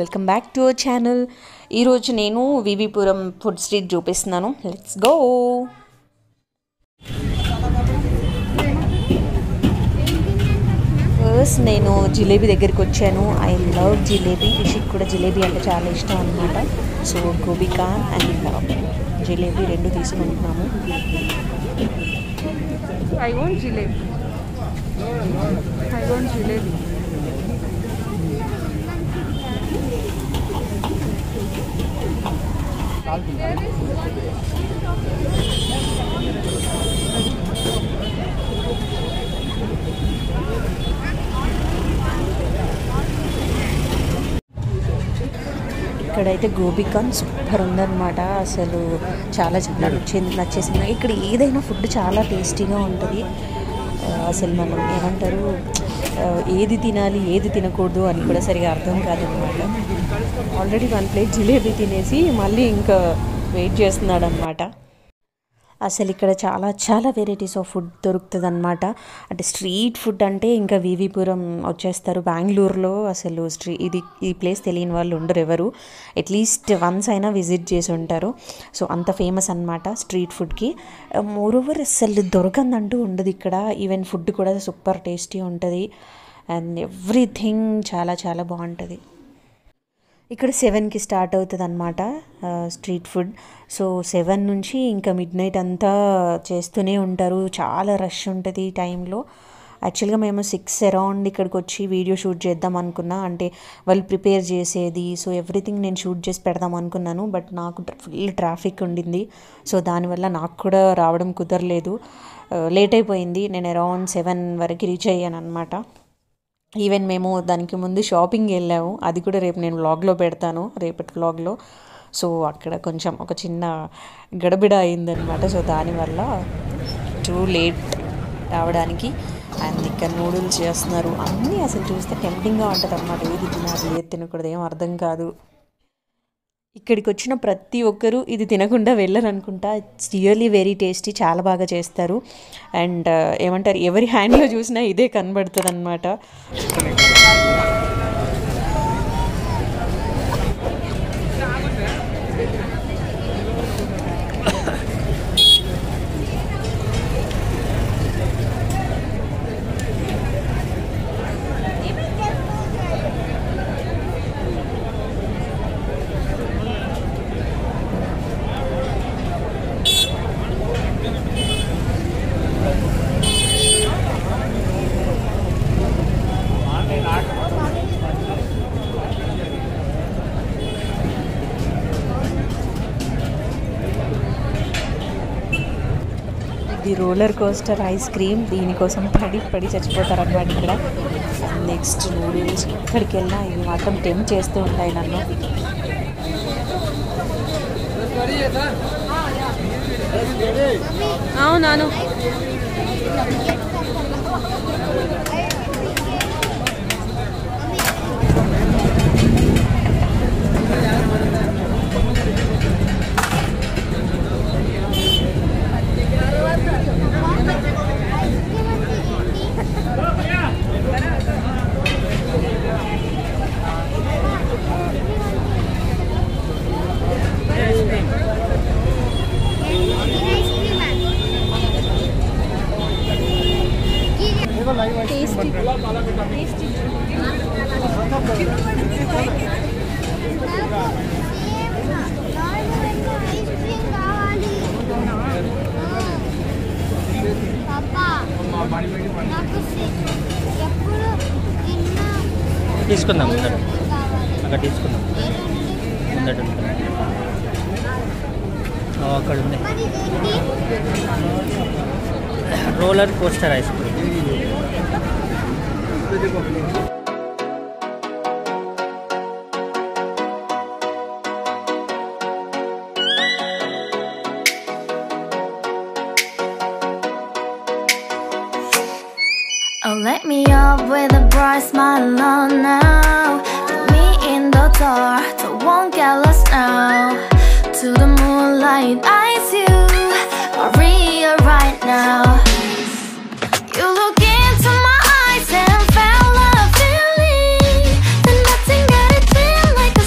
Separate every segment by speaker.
Speaker 1: Welcome back to our channel ఈరోజు నేను VV Puram food street చూపిస్తున్నాను లెట్స్ గో ఫస్ట్ నేను జిలేబీ దగ్గరికి వచ్చాను ఐ లవ్ జిలేబీ రిషిక్ కూడా జిలేబీ అంటే చాలా ఇష్టం అనమాట సో గోబికా అండ్ జిలేబీ రెండు తీసుకుంటున్నాము
Speaker 2: I want jalebi. I want jalebi.
Speaker 1: ఇక్కడైతే గోబికాన్ సూపర్ ఉందన్నమాట అసలు చాలా చాలా నచ్చింది నచ్చేసింది ఇక్కడ ఏదైనా ఫుడ్ చాలా టేస్టీగా ఉంటుంది ఆ, అసలు మనం ఏమంటారు ఆ, ఏది తినాలి ఏది తినకూడదు అని కూడా సరిగా అర్థం కాదనమాట ఆల్రెడీ వన్ ప్లేట్ జిలేబీ తినేసి మళ్ళీ ఇంకా వెయిట్ చేస్తున్నాడు అనమాట అసలు ఇక్కడ చాలా చాలా వెరైటీస్ ఆఫ్ ఫుడ్ దొరుకుతుంది అనమాట అంటే స్ట్రీట్ ఫుడ్ అంటే ఇంకా వివిపురం వచ్చేస్తారు బెంగళూరులో అసలు స్ట్రీ ఇది ఈ ప్లేస్ తెలియని వాళ్ళు ఉండరు ఎవరు అట్లీస్ట్ వన్స్ అయినా విజిట్ చేసి ఉంటారు సో అంత ఫేమస్ అనమాట స్ట్రీట్ ఫుడ్కి మోరోవర్ అసలు దొరకందంటూ ఉండదు ఇక్కడ ఈవెన్ ఫుడ్ కూడా సూపర్ టేస్టీ ఉంటుంది అండ్ ఎవ్రీథింగ్ చాలా చాలా బాగుంటుంది ఇక్కడ సెవెన్కి స్టార్ట్ అవుతుంది అనమాట స్ట్రీట్ ఫుడ్ సో సెవెన్ నుంచి ఇంకా మిడ్ నైట్ అంతా చేస్తూనే ఉంటారు చాలా రష్ ఉంటుంది ఈ టైంలో యాక్చువల్గా మేము సిక్స్ అరౌండ్ ఇక్కడికి వచ్చి వీడియో షూట్ చేద్దాం అనుకున్నా అంటే వాళ్ళు ప్రిపేర్ చేసేది సో ఎవ్రీథింగ్ నేను షూట్ చేసి పెడదాం అనుకున్నాను బట్ నాకు ఫుల్ ట్రాఫిక్ ఉండింది సో దానివల్ల నాకు కూడా రావడం కుదరలేదు లేట్ అయిపోయింది నేను అరౌండ్ సెవెన్ వరకు రీచ్ అయ్యాను అనమాట ఈవెన్ మేము దానికి ముందు షాపింగ్ వెళ్ళాము అది కూడా రేపు నేను వ్లాగ్లో పెడతాను రేపటి వ్లాగ్లో సో అక్కడ కొంచెం ఒక చిన్న గడబిడ అయిందనమాట సో దానివల్ల టూ లేట్ రావడానికి అండ్ ఇక్కడ నూడిల్స్ చేస్తున్నారు అన్నీ అసలు చూస్తే టెంప్టింగ్గా ఉంటుంది అనమాట ఏది తినాలి ఏది తినకూడదు ఏం అర్థం కాదు ఇక్కడికి వచ్చిన ప్రతి ఒక్కరూ ఇది తినకుండా వెళ్ళరు అనుకుంటా ఇట్స్ రియల్లీ వెరీ టేస్టీ చాలా బాగా చేస్తారు అండ్ ఏమంటారు ఎవరి హ్యాండ్లో చూసినా ఇదే కనబడుతుంది అనమాట ఇది రోలర్ కోస్టర్ ఐస్ క్రీమ్ దీనికోసం పడి పడి చచ్చిపోతారన్నమాట ఇక్కడ నెక్స్ట్ నూడిల్స్ ఎక్కడికి వెళ్ళినా ఇవి మాత్రం టెంప్ చేస్తూ ఉంటాయి నన్ను
Speaker 2: అవునాను
Speaker 3: పాపా నాకు ఎప్పుడు తిన్నా
Speaker 4: తీసుకుందాం ముందట
Speaker 3: కావాలి
Speaker 4: అక్కడ తీసుకుందాం ముందట ఉంటుంది ఓ, అక్కడ ఉంది
Speaker 3: మరి ఇదేంటి
Speaker 4: roller coaster ice cream
Speaker 5: Oh, let me up with a bright smile on now. Put me in the dark, so won't get lost now. To the moonlight, eyes you, Maria right now. You look into my eyes and felt a feeling. Then nothing got it feel like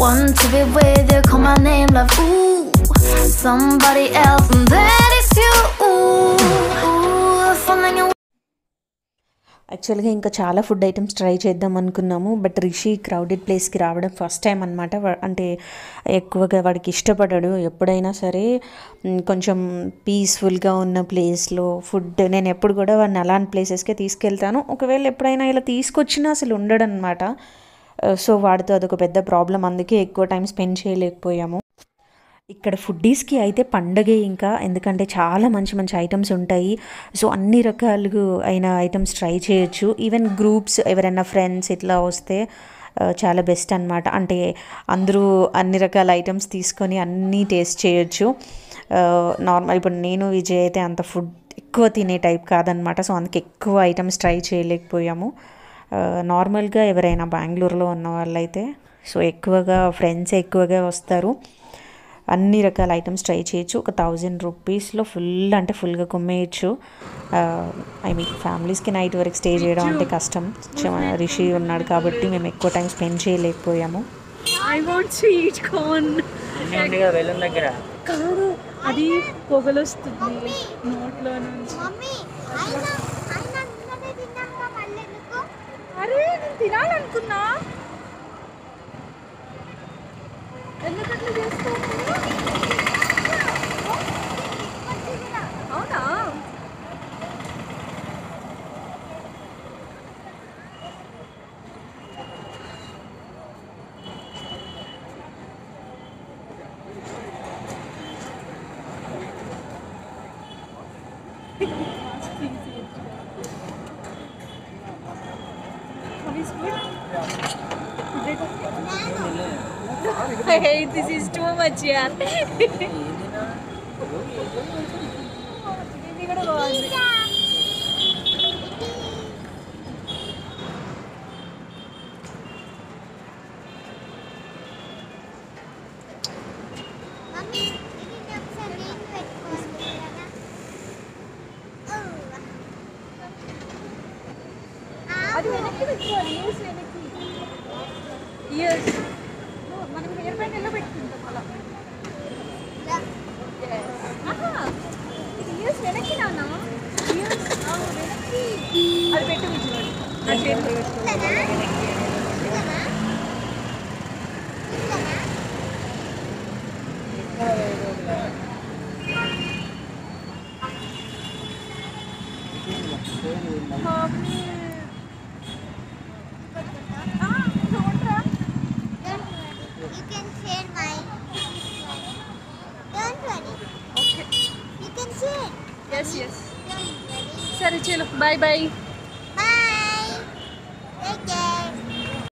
Speaker 5: want to be with you. Call my name, love. Ooh, somebody else, and that is you. Ooh, ooh, falling in
Speaker 1: యాక్చువల్గా ఇంకా చాలా food items try చేద్దాం అనుకున్నాము but Rishi crowded ప్లేస్కి రావడం first time అనమాట అంటే ఎక్కువగా వాడికి ఇష్టపడాడు ఎప్పుడైనా సరే మ్, కొంచెం పీస్ఫుల్గా ఉన్న ప్లేస్లో ఫుడ్ నేను ఎప్పుడు కూడా వాడిని అలాంటి ప్లేసెస్కే తీసుకెళ్తాను ఒకవేళ ఎప్పుడైనా ఇలా తీసుకొచ్చినా అసలు ఉండడు అనమాట సో వాడితో అదొక పెద్ద ప్రాబ్లం అందుకే ఎక్కువ టైం స్పెండ్ చేయలేకపోయాము ఇక్కడ ఫుడ్డీస్కి అయితే పండగే ఇంకా ఎందుకంటే చాలా మంచి మంచి ఐటమ్స్ ఉంటాయి సో అన్ని రకాలు అయిన ఐటమ్స్ ట్రై చేయొచ్చు ఈవెన్ గ్రూప్స్ ఎవరైనా ఫ్రెండ్స్ ఇట్లా వస్తే ఆ, చాలా బెస్ట్ అనమాట అంటే అందరూ అన్ని రకాల ఐటమ్స్ తీసుకొని అన్నీ టేస్ట్ చేయొచ్చు నార్మల్ ఇప్పుడు నేను విజయ్ అయితే అంత ఫుడ్ ఎక్కువ తినే టైప్ కాదనమాట సో అందుకే ఎక్కువ ఐటమ్స్ ట్రై చేయలేకపోయాము నార్మల్గా ఎవరైనా బెంగళూరులో ఉన్న వాళ్ళైతే సో ఎక్కువగా ఫ్రెండ్స్ ఎక్కువగా వస్తారు అన్ని రకాల ఐటమ్స్ ట్రై చేయొచ్చు ఒక థౌజండ్ రూపీస్లో ఫుల్ అంటే ఫుల్గా కుమ్మేయచ్చు ఐ మీన్ ఫ్యామిలీస్కి నైట్ వరకు స్టే చేయడం అంటే కష్టం చ- రిషి ఉన్నాడు కాబట్టి మేము ఎక్కువ టైం స్పెండ్ చేయలేకపోయాము
Speaker 2: ఐ వాంట్ స్వీట్ కార్న్
Speaker 4: అన్నీ ఉంది కదా వెళ్ళిన దగ్గర
Speaker 2: కాదు అది పొగలొస్తుంది నోట్లో నుంచి
Speaker 3: మమ్మీ అయినా అయినా నిన్ననే తిన్నాక మళ్ళీ ఎందుకు
Speaker 2: అరే నేను తినాలనుకున్నా ఎందుకట్లా చేస్తావు అవునా Hey, this is too much, yaar. ఇది కూడా బాగుంది
Speaker 3: మమ్మీ ఇది ఒకసారి నేను పెట్టుకోవాలి కదా
Speaker 2: అది వెనక్కి పెట్టుకోవాలి ఇయర్స్ వెనక్కి ఇయర్స్ మనం హెయిర్ బ్యాండ్ ఎలా పెట్టుకుంటాం అలా ఆహా, ఇది ఇయర్స్ వెనక్కి నాన్న ఇయర్స్ వెనక్కి అది పెట్టు విజయవాడ అది పెట్టు మమ్మీ ఆ, చూడరా
Speaker 3: Don't worry. You can share mine. Don't worry.
Speaker 2: Okay
Speaker 3: You can share.
Speaker 2: Yes yes
Speaker 3: Don't worry.
Speaker 2: సరే చలో bye bye
Speaker 3: Bye. Take care.